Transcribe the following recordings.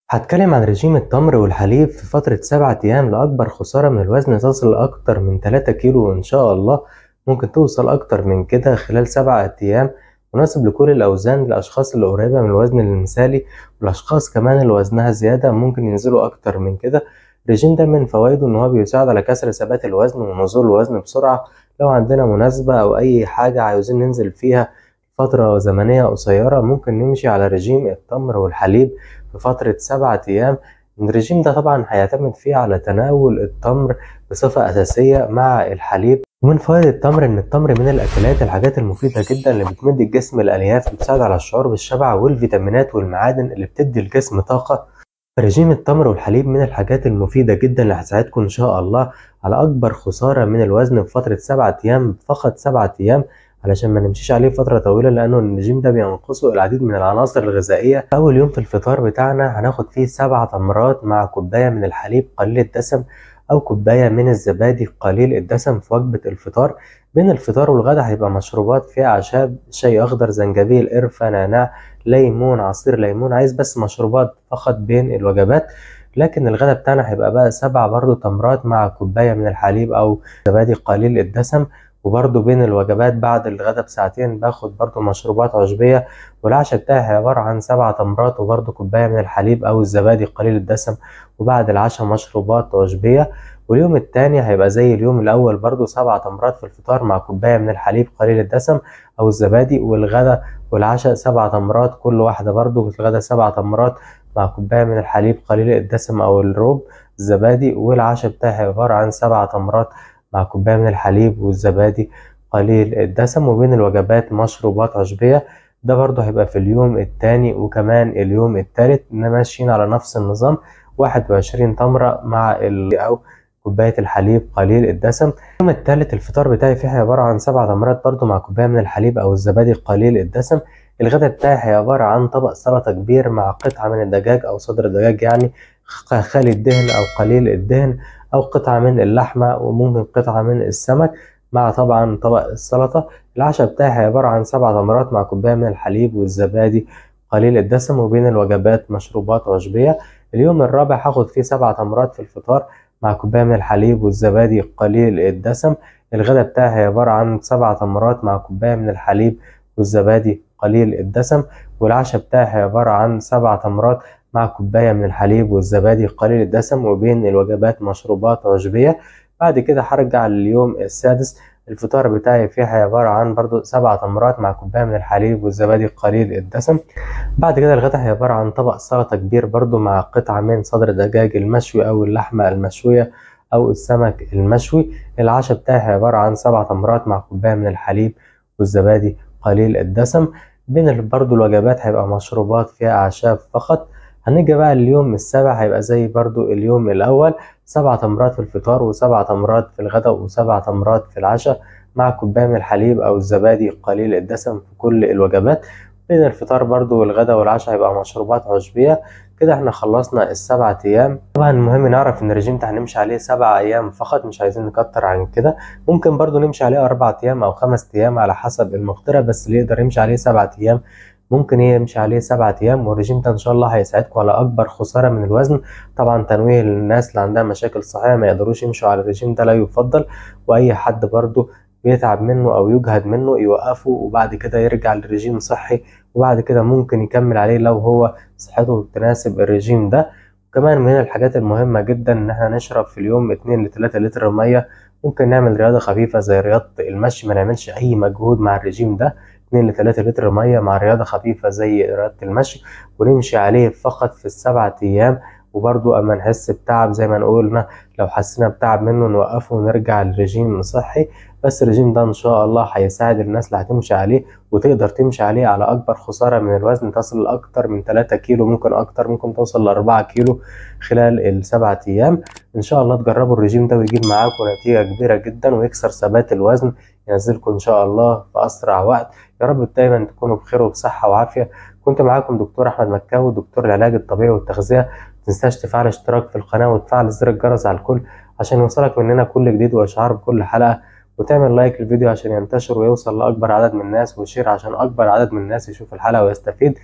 هتكلم عن رجيم التمر والحليب في فترة سبعة أيام لأكبر خسارة من الوزن تصل لأكتر من تلاتة كيلو وإن شاء الله ممكن توصل أكتر من كده خلال سبعة أيام مناسب لكل الأوزان للأشخاص اللي قريبة من الوزن المثالي والأشخاص كمان اللي وزنها زيادة ممكن ينزلوا أكتر من كده الرجيم ده من فوائده إن هو بيساعد على كسر ثبات الوزن ونزول الوزن بسرعة لو عندنا مناسبة أو أي حاجة عاوزين ننزل فيها فترة زمنية قصيرة ممكن نمشي على رجيم التمر والحليب في فترة سبعة أيام الرجيم ده طبعا هيعتمد فيه على تناول التمر بصفة أساسية مع الحليب ومن فوائد التمر إن التمر من الأكلات الحاجات المفيدة جدا اللي بتمد الجسم الألياف بتساعد على الشعور بالشبع والفيتامينات والمعادن اللي بتدي الجسم طاقة رجيم التمر والحليب من الحاجات المفيدة جدا اللي هتساعدكم إن شاء الله على أكبر خسارة من الوزن في فترة سبعة أيام فقط سبعة أيام علشان ما نمشيش عليه فترة طويلة لأنه الرجيم ده بينقصه العديد من العناصر الغذائية أول يوم في الفطار بتاعنا هناخد فيه سبع تمرات مع كوباية من الحليب قليل الدسم أو كوباية من الزبادي قليل الدسم في وجبة الفطار بين الفطار والغدا هيبقى مشروبات فيها أعشاب شاي أخضر زنجبيل قرفة نعناع ليمون عصير ليمون عايز بس مشروبات فقط بين الوجبات لكن الغدا بتاعنا هيبقى بقى سبع برضو تمرات مع كوباية من الحليب أو زبادي قليل الدسم وبرضه بين الوجبات بعد الغدا بساعتين باخد برضه مشروبات عشبية والعشاء بتاعي عبارة عن سبع تمرات وبرضه كوباية من الحليب أو الزبادي قليل الدسم وبعد العشاء مشروبات عشبية واليوم التاني هيبقى زي اليوم الأول برضه سبع تمرات في الفطار مع كوباية من الحليب قليل الدسم أو الزبادي والغدا والعشاء سبع تمرات كل واحدة برضه في الغدا سبع تمرات مع كوباية من الحليب قليل الدسم أو الروب الزبادي والعشاء بتاعي عبارة عن سبع تمرات مع كوباية من الحليب والزبادي قليل الدسم وبين الوجبات مشروبات عشبية ده برضه هيبقى في اليوم التاني وكمان اليوم التالت ماشيين على نفس النظام واحد وعشرين تمرة مع ال أو كوباية الحليب قليل الدسم اليوم التالت الفطار بتاعي فيه عبارة عن سبع تمرات برضه مع كوباية من الحليب أو الزبادي قليل الدسم الغدا بتاعي عبارة عن طبق سلطة كبير مع قطعة من الدجاج أو صدر دجاج يعني خالي الدهن أو قليل الدهن أو قطعة من اللحمة وممكن قطعة من السمك مع طبعا طبق السلطة العشاء بتاعي عبارة عن سبع تمرات مع كوباية من الحليب والزبادي قليل الدسم وبين الوجبات مشروبات عشبية اليوم الرابع هاخد فيه سبع تمرات في الفطار مع كوباية من الحليب والزبادي قليل الدسم الغدا بتاعي عبارة عن سبع تمرات مع كوباية من الحليب والزبادي قليل الدسم والعشاء بتاعي عبارة عن سبع تمرات مع كوباية من الحليب والزبادي قليل الدسم وبين الوجبات مشروبات عشبية بعد كده هرجع لليوم السادس الفطار بتاعي فيه عبارة عن برضو سبع تمرات مع كوباية من الحليب والزبادي قليل الدسم بعد كده الغدا هي عبارة عن طبق سلطة كبير برضو مع قطعة من صدر الدجاج المشوي أو اللحمة المشوية أو السمك المشوي العشاء بتاعي عبارة عن سبع تمرات مع كوباية من الحليب والزبادي قليل الدسم بين برضو الوجبات هيبقى مشروبات فيها أعشاب فقط هنيجي بقى اليوم السابع هيبقى زي برضو اليوم الأول سبع تمرات في الفطار وسبع تمرات في الغداء وسبع تمرات في العشاء مع كوباية من الحليب أو الزبادي قليل الدسم في كل الوجبات بين الفطار برضو والغداء والعشاء هيبقى مشروبات عشبية كده احنا خلصنا السبعة أيام طبعا المهم نعرف إن الرجيم ده هنمشي عليه سبع أيام فقط مش عايزين نكتر عن كده ممكن برضو نمشي عليه أربع أيام أو خمس أيام على حسب المقدرة بس اللي يقدر يمشي عليه سبعة أيام ممكن يمشي عليه سبعة أيام والرجيم ده إن شاء الله هيساعدكم على أكبر خسارة من الوزن طبعا تنويه للناس اللي عندها مشاكل صحية ما يقدروش يمشوا على الرجيم ده لا يفضل وأي حد برضو بيتعب منه أو يجهد منه يوقفه وبعد كده يرجع لرجيم صحي وبعد كده ممكن يكمل عليه لو هو صحته تناسب الرجيم ده وكمان من الحاجات المهمة جدا إن احنا نشرب في اليوم اتنين لتلاتة لتر مية ممكن نعمل رياضة خفيفة زي رياضة المشي ما نعملش أي مجهود مع الرجيم ده اتنين لتلاتة لتر مية مع رياضة خفيفة زي رياضة المشي ونمشي عليه فقط في السبعة أيام وبرضو أما نحس بتعب زي ما نقولنا لو حسينا بتعب منه نوقفه ونرجع للرجيم صحي بس الرجيم ده إن شاء الله هيساعد الناس اللي هتمشي عليه وتقدر تمشي عليه على أكبر خسارة من الوزن تصل لأكتر من تلاتة كيلو ممكن أكتر ممكن توصل لأربعة كيلو خلال السبعة أيام إن شاء الله تجربوا الرجيم ده ويجيب معاكم نتيجة كبيرة جدا ويكسر ثبات الوزن ينزلكم إن شاء الله في أسرع وقت يا رب دايما تكونوا بخير وبصحة وعافية كنت معاكم دكتور أحمد مكاوي دكتور العلاج الطبيعي والتغذية متنساش تفعل اشتراك في القناة وتفعل زر الجرس على الكل عشان يوصلك مننا كل جديد وإشعار بكل حلقة وتعمل لايك للفيديو عشان ينتشر ويوصل لأكبر عدد من الناس وشير عشان أكبر عدد من الناس يشوف الحلقة ويستفيد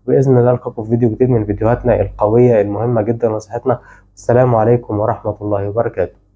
وبإذن الله ألقاكم في فيديو جديد من فيديوهاتنا القوية المهمة جدا لصحتنا السلام عليكم ورحمة الله وبركاته